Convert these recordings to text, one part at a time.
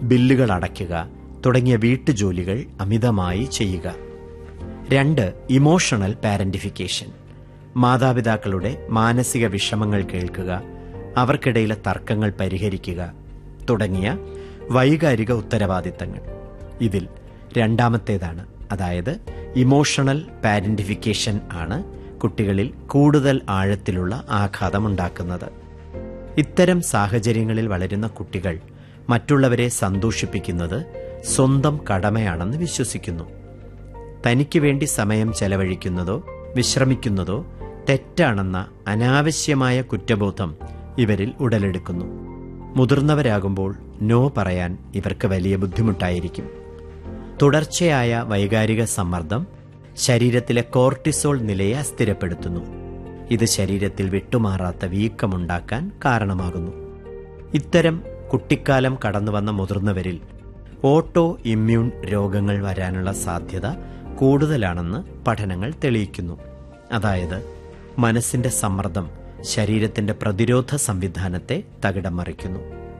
ബില്ലുകൾ അടയ്ക്കുക തുടങ്ങിയ വീട്ടുജോലികൾ അമിതമായി ചെയ്യുക രണ്ട് ഇമോഷണൽ പാരന്റിഫിക്കേഷൻ മാതാപിതാക്കളുടെ മാനസിക വിഷമങ്ങൾ കേൾക്കുക അവർക്കിടയിലെ തർക്കങ്ങൾ പരിഹരിക്കുക തുടങ്ങിയ വൈകാരിക ഉത്തരവാദിത്തങ്ങൾ ഇതിൽ രണ്ടാമത്തേതാണ് അതായത് ഇമോഷണൽ പാരന്റിഫിക്കേഷൻ ആണ് കുട്ടികളിൽ കൂടുതൽ ആഴത്തിലുള്ള ആഘാതമുണ്ടാക്കുന്നത് ഇത്തരം സാഹചര്യങ്ങളിൽ വളരുന്ന കുട്ടികൾ മറ്റുള്ളവരെ സന്തോഷിപ്പിക്കുന്നത് സ്വന്തം കടമയാണെന്ന് വിശ്വസിക്കുന്നു തനിക്ക് വേണ്ടി സമയം ചെലവഴിക്കുന്നതോ വിശ്രമിക്കുന്നതോ തെറ്റാണെന്ന അനാവശ്യമായ കുറ്റബോധം ഇവരിൽ ഉടലെടുക്കുന്നു മുതിർന്നവരാകുമ്പോൾ നോ പറയാൻ ഇവർക്ക് വലിയ ബുദ്ധിമുട്ടായിരിക്കും തുടർച്ചയായ വൈകാരിക സമ്മർദ്ദം ശരീരത്തിലെ കോർട്ടിസോൾ നിലയെ അസ്ഥിരപ്പെടുത്തുന്നു ഇത് ശരീരത്തിൽ വിട്ടുമാറാത്ത വീക്കമുണ്ടാക്കാൻ കാരണമാകുന്നു ഇത്തരം കുട്ടിക്കാലം കടന്നുവന്ന മുതിർന്നവരിൽ ഓട്ടോ ഇമ്മ്യൂൺ രോഗങ്ങൾ വരാനുള്ള സാധ്യത കൂടുതലാണെന്ന് പഠനങ്ങൾ തെളിയിക്കുന്നു അതായത് മനസ്സിന്റെ സമ്മർദ്ദം ശരീരത്തിന്റെ പ്രതിരോധ സംവിധാനത്തെ തകിടം മറിക്കുന്നു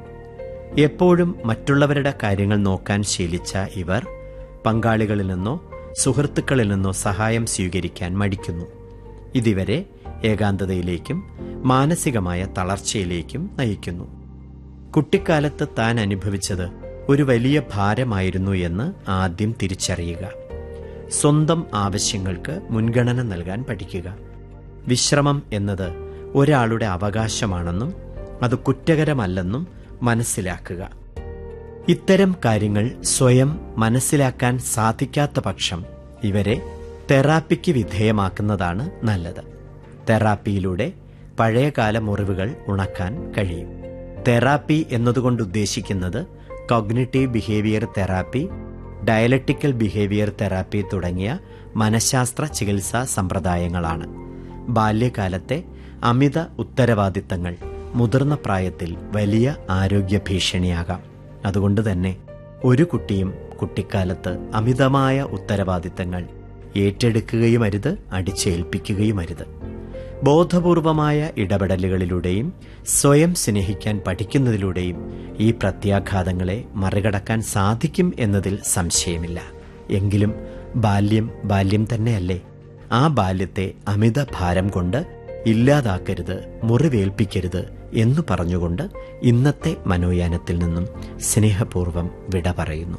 എപ്പോഴും മറ്റുള്ളവരുടെ കാര്യങ്ങൾ നോക്കാൻ ശീലിച്ച ഇവർ പങ്കാളികളിൽ നിന്നോ സുഹൃത്തുക്കളിൽ നിന്നോ സഹായം സ്വീകരിക്കാൻ മടിക്കുന്നു ഇതിവരെ ഏകാന്തതയിലേക്കും മാനസികമായ തളർച്ചയിലേക്കും നയിക്കുന്നു കുട്ടിക്കാലത്ത് താൻ അനുഭവിച്ചത് ഒരു വലിയ ഭാരമായിരുന്നു എന്ന് ആദ്യം തിരിച്ചറിയുക സ്വന്തം ആവശ്യങ്ങൾക്ക് മുൻഗണന നൽകാൻ പഠിക്കുക വിശ്രമം എന്നത് ഒരാളുടെ അവകാശമാണെന്നും അത് കുറ്റകരമല്ലെന്നും മനസ്സിലാക്കുക ഇത്തരം കാര്യങ്ങൾ സ്വയം മനസ്സിലാക്കാൻ സാധിക്കാത്ത പക്ഷം ഇവരെ തെറാപ്പിക്ക് വിധേയമാക്കുന്നതാണ് നല്ലത് തെറാപ്പിയിലൂടെ പഴയകാല മുറിവുകൾ ഉണക്കാൻ കഴിയും തെറാപ്പി എന്നതുകൊണ്ട് ഉദ്ദേശിക്കുന്നത് cognitive behaviour therapy dialectical behaviour therapy തുടങ്ങിയ മനഃശാസ്ത്ര ചികിത്സാ സമ്പ്രദായങ്ങളാണ് ബാല്യകാലത്തെ അമിത ഉത്തരവാദിത്തങ്ങൾ മുതിർന്ന പ്രായത്തിൽ വലിയ ആരോഗ്യ ഭീഷണിയാകാം അതുകൊണ്ട് തന്നെ ഒരു കുട്ടിയും കുട്ടിക്കാലത്ത് അമിതമായ ഉത്തരവാദിത്തങ്ങൾ ഏറ്റെടുക്കുകയുമരുത് അടിച്ചേൽപ്പിക്കുകയുമരുത് ബോധപൂർവമായ ഇടപെടലുകളിലൂടെയും സ്വയം സ്നേഹിക്കാൻ പഠിക്കുന്നതിലൂടെയും ഈ പ്രത്യാഘാതങ്ങളെ മറികടക്കാൻ സാധിക്കും എന്നതിൽ സംശയമില്ല എങ്കിലും ബാല്യം ബാല്യം തന്നെയല്ലേ ആ ബാല്യത്തെ അമിത ഭാരം കൊണ്ട് ഇല്ലാതാക്കരുത് മുറിവേൽപ്പിക്കരുത് എന്നു പറഞ്ഞുകൊണ്ട് ഇന്നത്തെ മനോയാനത്തിൽ നിന്നും സ്നേഹപൂർവ്വം വിട പറയുന്നു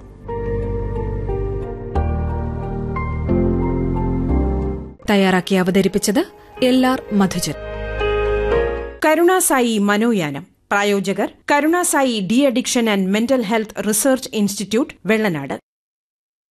തയ്യാറാക്കി അവതരിപ്പിച്ചത് എൽ ആർ മധുജൻ കരുണാസായി മനോയാനം പ്രായോജകർ Karunasai de addiction and mental health research institute Vellanad